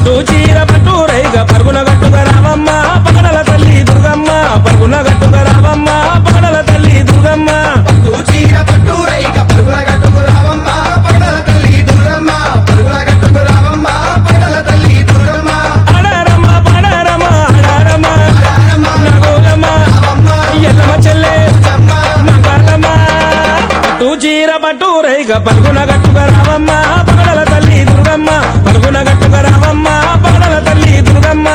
పట్టు చీర పట్టు రైగ పరుగున గట్టుగా రావమ్మ పగడల తల్లి దుర్గమ్మ పరుగున గట్టుగా రావమ్మ పగడల తల్లి దుర్గమ్మ పట్టు చీర పట్టు రైక పరుగుల గట్టుకు రావమ్మ పగడల తల్లి దుర్గమ్మ పరుగుల గట్టుకు రావమ్మ పగడల తల్లి దుర్గమ్మ అడారమ్మ పడారమ్మ అడారమ్మ రారమ్మ నగోలమ్మ రావమ్మ ఎల్లమ్మ చెల్లె జమ్మ మంగళమ్మ పట్టు చీర పట్టు రైగ పరుగున గట్టుగా రావమ్మ పగడల తల్లి దుర్గమ్మ పరుగున గట్టుగా రావమ్మ పగడల తల్లి దుర్గమ్మ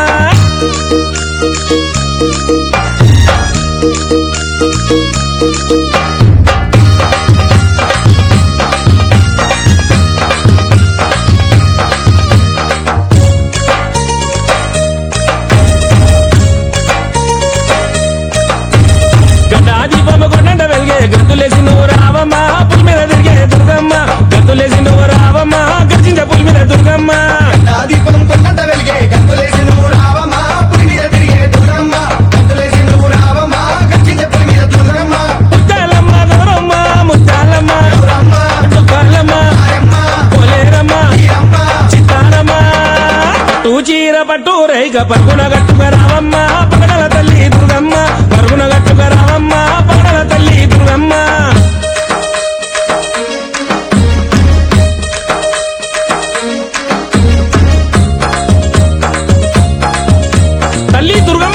గడ్డాదీపము కొండంట వెలిగే గంతులేసి నువ్వు రావమ్మ పులి మీద తిరిగే దుర్గమ్మ గంతులేసి నువ్వు రావమ్మ గర్జించ పులి మీద దుర్గమ్మ నా దీపం కొండంత వెలిగే గంతులేసి నువ్వు రావమ్మ పులి మీద తిరిగే దుర్గమ్మ గంతులేసి నువ్వు రావమ్మ గచ్చించే పులి మీద దుర్గమ్మ ముత్తాలమ్మ గౌరమ్మ ముత్తాలమ్మ దుర్గమ్మ దుఃఖాలమ్మ ఆయమ్మ పోలేరమ్మ ఈరమ్మ చిత్తారమ్మ పట్టు చీర పట్టు రైగ పరుగున గట్టుగా రావమ్మ పగడల తల్లి దుర్గమ్మ పరుగున గట్టుగా రావమ్మ పగడల తల్లి దుర్గమ్మ తల్లి దుర్గమ్మ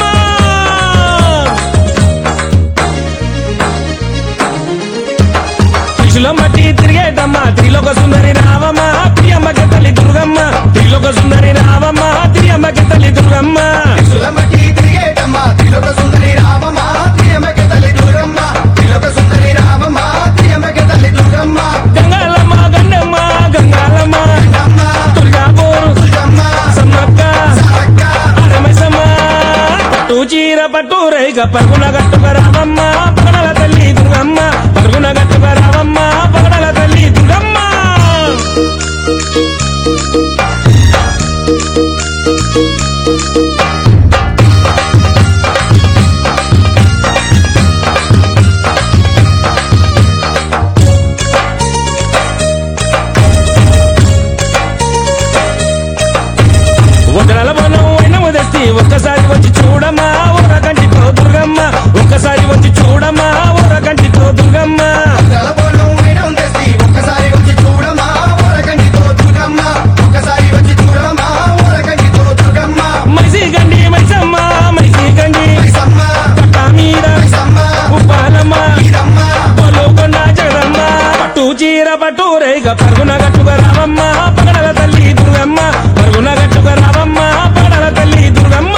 త్రిశూలం బట్టి తిరిగేటమ్మ త్రిలోక సుందరి రావమ్మ ప్రియమ్మకి తల్లి దుర్గమ్మ త్రిలోక సుందరి రావమ్మ ప్రియమ్మకి తల్లి దుర్గమ్మ సులమటి తిరిగేటమ్మ త్రిలోక సుందరి రామమ్మ త్రియమక తల్లి దుర్గమ్మ త్రిలోక సుందరి రామమ్మ త్రియమక తల్లి దుర్గమ్మ గంగాలమ్మ గండమ్మ గంగాలమ్మ అమ్మ దుర్గాపూరు దుర్గమ్మ సమ్మక్క సారక్క రమేశమ్మ పట్టు చీర పట్టు రైగ పరుగున గట్టుక రావమ్మ పగడల తల్లి దుర్గమ్మ పరుగున గట్టుక రావమ్మ పగడల తల్లి దుర్గమ్మ వదల బలం అయినము తెస్తి ఒక్కసారి వచ్చి చూడమ్మా ఊర కంటితో దుర్గమ్మ ఒక్కసారి వచ్చి చూడమ్మా ఊర కంటితో దుర్గమ్మ తలబోలం వేయడం తెసి ఒక్కసారి వచ్చి చూడమ్మా ఊరకంటితో దుర్గమ్మ ఒక్కసారి వచ్చి చూడమ్మా ఊరకంటితో దుర్గమ్మ మైసి గండి మైసమ్మ మైసి గండి మైసమ్మ పట్టా మీద మైసమ్మ ఉప్పాలమ్మ ఈరమ్మ పొలుకొండ జగదమ్మ పట్టు చీర పట్టు రేగ పరుగున గట్టుక రావమ్మ పగడల తల్లి దుర్గమ్మ పరుగున గట్టుక రావమ్మ పగడల తల్లి దుర్గమ్మ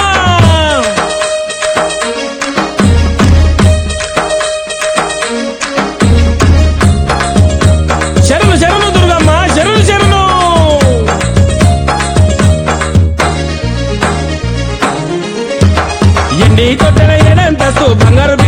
శరణు శరణు దుర్గమ్మ శరణు శరణు ఎండి తొట్టెల ఎడంతస్తు బంగారు